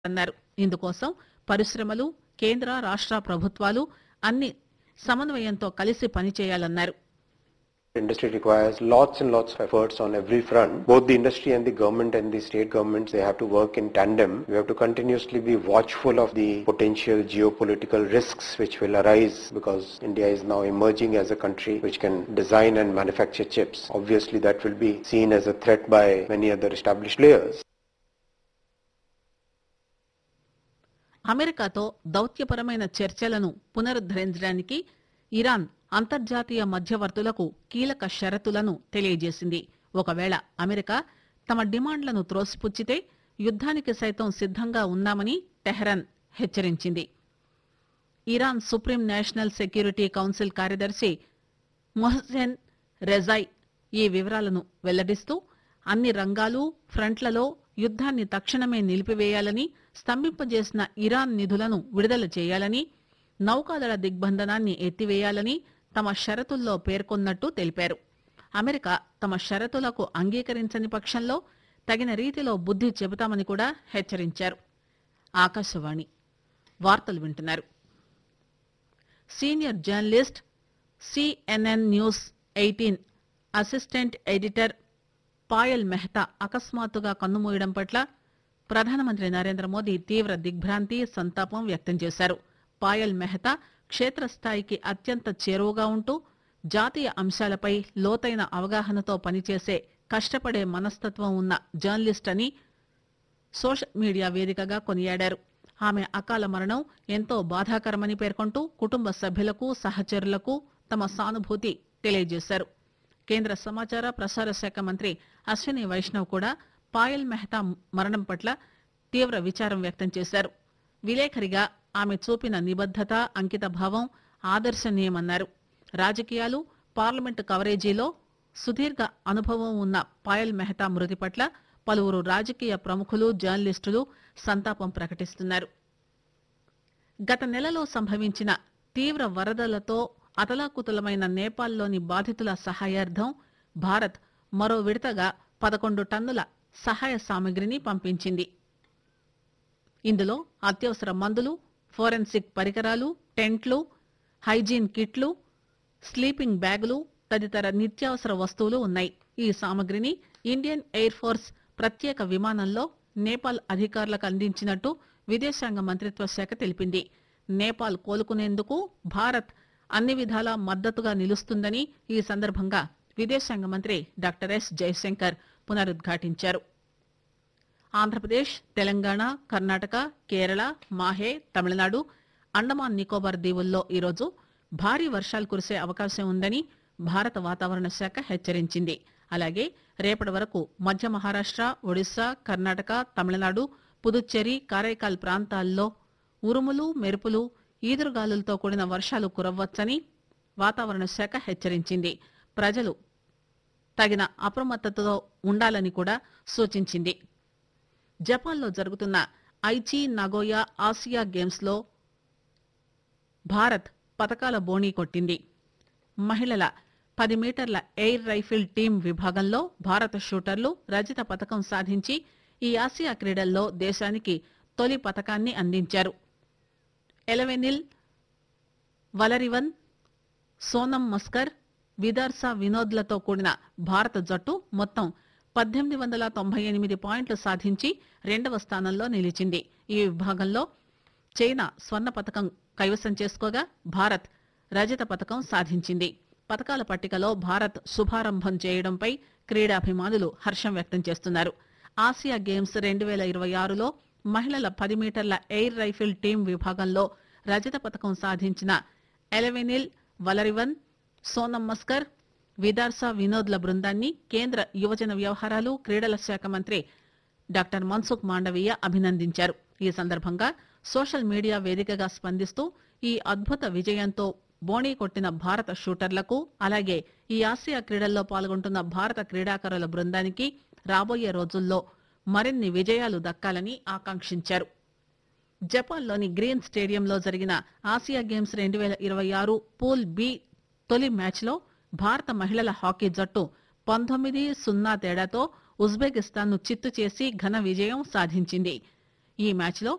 అన్నారు ఇందుకోసం పరిశ్రమలు కేంద్ర రాష్ట ప్రభుత్వాలు అన్ని సమన్వయంతో కలిసి పనిచేయాలన్నారు Industry requires lots and lots of efforts on every front. Both the industry and the government and the state governments, they have to work in tandem. We have to continuously be watchful of the potential geopolitical risks which will arise because India is now emerging as a country which can design and manufacture chips. Obviously that will be seen as a threat by many other established players. అమెరికాతో దౌత్యపరమైన చర్చలను పునరుద్దరించడానికి Iran అంతర్జాతీయ మధ్యవర్తులకు కీలక షరతులను తెలియజేసింది ఒకవేళ America తమ డిమాండ్లను త్రోసిపుచ్చితే యుద్ధానికి సైతం సిద్ధంగా ఉన్నామని టెహ్రాన్ హెచ్చరించింది Iran Supreme National Security Council కార్యదర్శి మొహసెన్ రెజాయ్ ఈ వివరాలను వెల్లడిస్తూ అన్ని రంగాలు ఫ్రంట్లలో యుద్ధాన్ని తక్షణమే నిలిపివేయాలని స్తంభింపజేసిన ఇరాన్ నిధులను విడుదల చేయాలని నౌకాదళ దిగ్బంధనాన్ని ఎత్తివేయాలని తమ షరతుల్లో పేర్కొన్నట్టు తెలిపారు అమెరికా తమ షరతులకు అంగీకరించని పక్షంలో తగిన రీతిలో బుద్ధి చెబుతామని కూడా హెచ్చరించారు ఆకాశవాణి వార్తలు వింటున్నారు senior journalist CNN News eighteen assistant editor Payal Mehta అకస్మాత్తుగా కన్నుమూయడం పట్ల ప్రధానమంత్రి నరేంద్ర మోదీ తీవ్ర దిగ్భ్రాంతి సంతాపం వ్యక్తం చేశారు పాయల్ మెహతా క్షేత్రస్థాయికి అత్యంత చేరువగా ఉంటూ జాతీయ అంశాలపై లోతైన అవగాహనతో పనిచేసే కష్టపడే మనస్తత్వం ఉన్న జర్నలిస్ట్ అని సోషల్ మీడియా వేదికగా కొనియాడారు ఆమె అకాల మరణం ఎంతో బాధాకరమని పేర్కొంటూ కుటుంబ సభ్యులకు సహచరులకు తమ సానుభూతి తెలియజేశారు కేంద్ర సమాచార ప్రసార శాఖ మంత్రి అశ్విని వైష్ణవ్ కూడా పాయల్ మెహతా మరణం పట్ల తీవ్ర విచారం వ్యక్తం చేశారు విలేఖరిగా ఆమె చూపిన నిబద్దత అంకిత భావం ఆదర్శనీయమన్నారు రాజకీయాలు పార్లమెంటు కవరేజీలో సుదీర్ఘ అనుభవం ఉన్న పాయల్ మెహతా మృతి పట్ల పలువురు రాజకీయ ప్రముఖులు జర్నలిస్టులు సంతాపం ప్రకటిస్తున్నారు గత నెలలో సంభవించిన తీవ్ర వరదలతో అతలాకుతలమైన నేపాల్లోని బాధితుల సహాయార్థం భారత్ మరో విడతగా పదకొండు టన్నుల సహాయ సామగ్రిని పంపించింది ఇందులో అత్యవసర మందులు ఫోరెన్సిక్ పరికరాలు టెంట్లు హైజీన్ కిట్లు స్లీపింగ్ బ్యాగులు తదితర నిత్యావసర వస్తువులు ఉన్నాయి ఈ సామగ్రిని ఇండియన్ ఎయిర్ ఫోర్స్ ప్రత్యేక విమానంలో నేపాల్ అధికారులకు అందించినట్టు విదేశాంగ మంత్రిత్వ శాఖ తెలిపింది నేపాల్ కోలుకునేందుకు భారత్ అన్ని విధాలా మద్దతుగా నిలుస్తుందని ఈ సందర్భంగా విదేశాంగ మంత్రి డాక్టర్ ఎస్ జయశంకర్ పునరుద్ఘాటించారు ఆంధ్రప్రదేశ్ తెలంగాణ కర్ణాటక కేరళ మాహే తమిళనాడు అండమాన్ నికోబార్ దీవుల్లో ఈరోజు భారీ వర్షాలు కురిసే అవకాశం ఉందని భారత వాతావరణ శాఖ హెచ్చరించింది అలాగే రేపటి వరకు మధ్య మహారాష్ట్ర ఒడిశా కర్ణాటక తమిళనాడు పుదుచ్చేరి కారైకాల్ ప్రాంతాల్లో ఉరుములు మెరుపులు ఈదురుగాలులతో కూడిన వర్షాలు కురవ్వచ్చని వాతావరణ శాఖ హెచ్చరించింది ప్రజలు తగిన అప్రమత్తతతో ఉండాలని కూడా సూచించింది జపాన్లో జరుగుతున్న ఐచి నగోయా ఆసియా గేమ్స్ లో భారత్ పతకాల బోణీ కొట్టింది మహిళల పది మీటర్ల ఎయిర్ రైఫిల్ టీం విభాగంలో భారత షూటర్లు రజత పతకం సాధించి ఈ ఆసియా క్రీడల్లో దేశానికి తొలి పతకాన్ని అందించారు ఎలవెనిల్ వలరివన్ సోనం మస్కర్ విదర్సా వినోద్లతో కూడిన భారత జట్టు మొత్తం పద్దెనిమిది వందల తొంభై ఎనిమిది పాయింట్లు సాధించి రెండవ స్థానంలో నిలిచింది ఈ విభాగంలో చైనా స్వర్ణ పతకం కైవసం చేసుకోగా భారత్ రజత పతకం సాధించింది పతకాల పట్టికలో భారత్ శుభారంభం చేయడంపై క్రీడాభిమానులు హర్షం వ్యక్తం చేస్తున్నారు ఆసియా గేమ్స్ రెండు వేల ఇరవై ఆరులో మహిళల పది మీటర్ల ఎయిర్ రైఫిల్ టీం విభాగంలో రజత పతకం సాధించిన ఎలవెనిల్ వలరివన్ సోనం మస్కర్ విదార్సా వినోద్ల బృందాన్ని కేంద్ర యువజన వ్యవహారాలు క్రీడల శాఖ మంత్రి డాక్టర్ మన్సుఖ్ మాండవీయ అభినందించారు ఈ సందర్భంగా సోషల్ మీడియా వేదికగా స్పందిస్తూ ఈ అద్భుత విజయంతో బోణీ కొట్టిన భారత షూటర్లకు అలాగే ఈ ఆసియా క్రీడల్లో పాల్గొంటున్న భారత క్రీడాకారుల బృందానికి రాబోయే రోజుల్లో మరిన్ని విజయాలు దక్కాలని ఆకాంక్షించారు జపాన్లోని గ్రీన్ స్టేడియంలో జరిగిన ఆసియా గేమ్స్ రెండు వేల ఇరవై ఆరు పూల్ బి తొలి మ్యాచ్లో భారత మహిళల హాకీ జట్టు పంతొమ్మిది సున్నా తేడాతో ఉజ్బెకిస్తాన్ ను చిత్తు చేసి ఘన విజయం సాధించింది ఈ మ్యాచ్లో